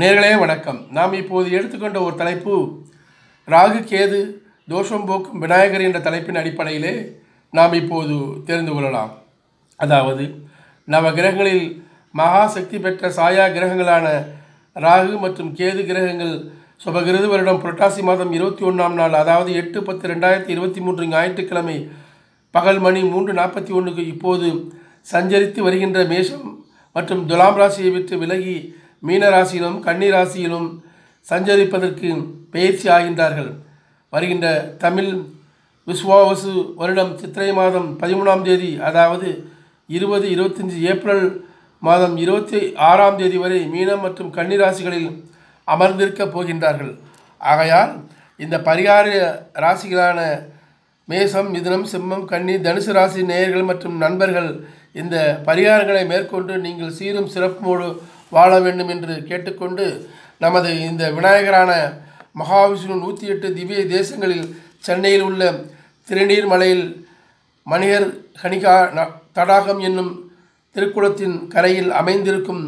நேர்களே வணக்கம் நாம் இப்போது எடுத்துக்கொண்ட ஒரு தலைப்பு ராகு கேது தோஷம் போக்கும் விநாயகர் என்ற தலைப்பின் அடிப்படையிலே நாம் இப்போது தெரிந்து கொள்ளலாம் அதாவது நவ கிரகங்களில் மகா சக்தி பெற்ற சாயா கிரகங்களான ராகு மற்றும் கேது கிரகங்கள் சுபகிருது வருடம் புரட்டாசி மாதம் இருபத்தி ஒன்றாம் நாள் அதாவது எட்டு பத்து ரெண்டாயிரத்தி இருபத்தி மூன்று ஞாயிற்றுக்கிழமை பகல் மணி மூன்று நாற்பத்தி ஒன்றுக்கு இப்போது சஞ்சரித்து வருகின்ற மேஷம் மற்றும் துலாம் ராசியை விட்டு விலகி மீன ராசியிலும் கன்னி ராசியிலும் சஞ்சரிப்பதற்கு பயிற்சி ஆகின்றார்கள் வருகின்ற தமிழ் விஸ்வாவசு வருடம் சித்திரை மாதம் பதிமூணாம் தேதி அதாவது இருபது இருபத்தஞ்சி ஏப்ரல் மாதம் இருபத்தி ஆறாம் தேதி வரை மீனம் மற்றும் கன்னி ராசிகளில் அமர்ந்திருக்கப் போகின்றார்கள் ஆகையால் இந்த பரிகார ராசிகளான மேசம் மிதுனம் சிம்மம் கன்னி தனுசு ராசி நேயர்கள் மற்றும் நண்பர்கள் இந்த பரிகாரங்களை மேற்கொண்டு நீங்கள் சீரும் சிறப்போடு வாழ வேண்டும் என்று கேட்டுக்கொண்டு நமது இந்த விநாயகரான மகாவிஷ்ணு நூற்றி எட்டு திவ்ய தேசங்களில் சென்னையில் உள்ள திருநீர்மலையில் மணிகர் கணிகா ந- தடாகம் என்னும் திருக்குளத்தின் கரையில் அமைந்திருக்கும்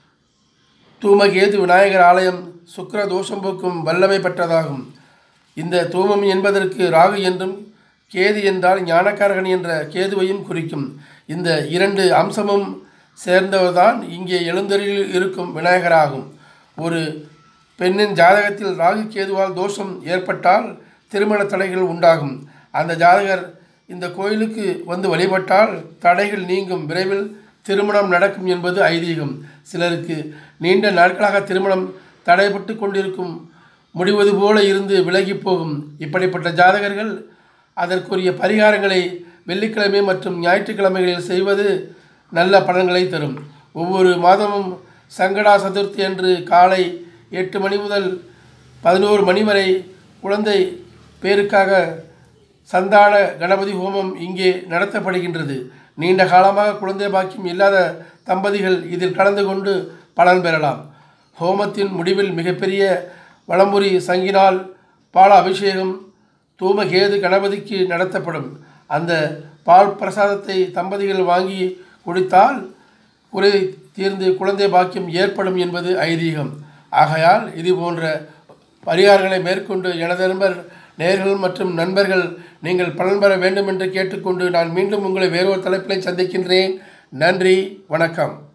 தூமகேது விநாயகர் ஆலயம் சுக்கிர தோஷம் போக்கும் வல்லமை பெற்றதாகும் இந்த தூமம் என்பதற்கு ராகு என்றும் கேது என்றால் ஞானக்காரகன் என்ற கேதுவையும் குறிக்கும் இந்த இரண்டு அம்சமும் சேர்ந்தவர்தான் இங்கே எழுந்தருளில் இருக்கும் விநாயகராகும் ஒரு பெண்ணின் ஜாதகத்தில் ராகு கேதுவால் தோஷம் ஏற்பட்டால் திருமண தடைகள் உண்டாகும் அந்த ஜாதகர் இந்த கோயிலுக்கு வந்து வழிபட்டால் தடைகள் நீங்கும் விரைவில் திருமணம் நடக்கும் என்பது ஐதீகம் சிலருக்கு நீண்ட நாட்களாக திருமணம் தடைபட்டு கொண்டிருக்கும் முடிவது போல இருந்து விலகி போகும் இப்படிப்பட்ட ஜாதகர்கள் அதற்குரிய பரிகாரங்களை வெள்ளிக்கிழமை மற்றும் ஞாயிற்றுக்கிழமைகளில் செய்வது நல்ல பலன்களை தரும் ஒவ்வொரு மாதமும் சங்கடா சதுர்த்தி அன்று காலை எட்டு மணி முதல் பதினோரு மணி வரை குழந்தை பேருக்காக சந்தான கணபதி ஹோமம் இங்கே நடத்தப்படுகின்றது நீண்ட காலமாக குழந்தை பாக்கியம் இல்லாத தம்பதிகள் இதில் கலந்து கொண்டு பலன் பெறலாம் ஹோமத்தின் முடிவில் மிகப்பெரிய வளம்புரி சங்கினால் பால அபிஷேகம் தூமகேது கணபதிக்கு நடத்தப்படும் அந்த பால் பிரசாதத்தை தம்பதிகள் வாங்கி குடித்தால் குறை தீர்ந்து குழந்தை பாக்கியம் ஏற்படும் என்பது ஐதீகம் ஆகையால் இது போன்ற பரிகாரங்களை மேற்கொண்டு எனது நண்பர் நேயர்கள் மற்றும் நண்பர்கள் நீங்கள் பலன் பெற வேண்டும் என்று கேட்டுக்கொண்டு நான் மீண்டும் உங்களை வேறொரு தலைப்பிலை சந்திக்கின்றேன் நன்றி வணக்கம்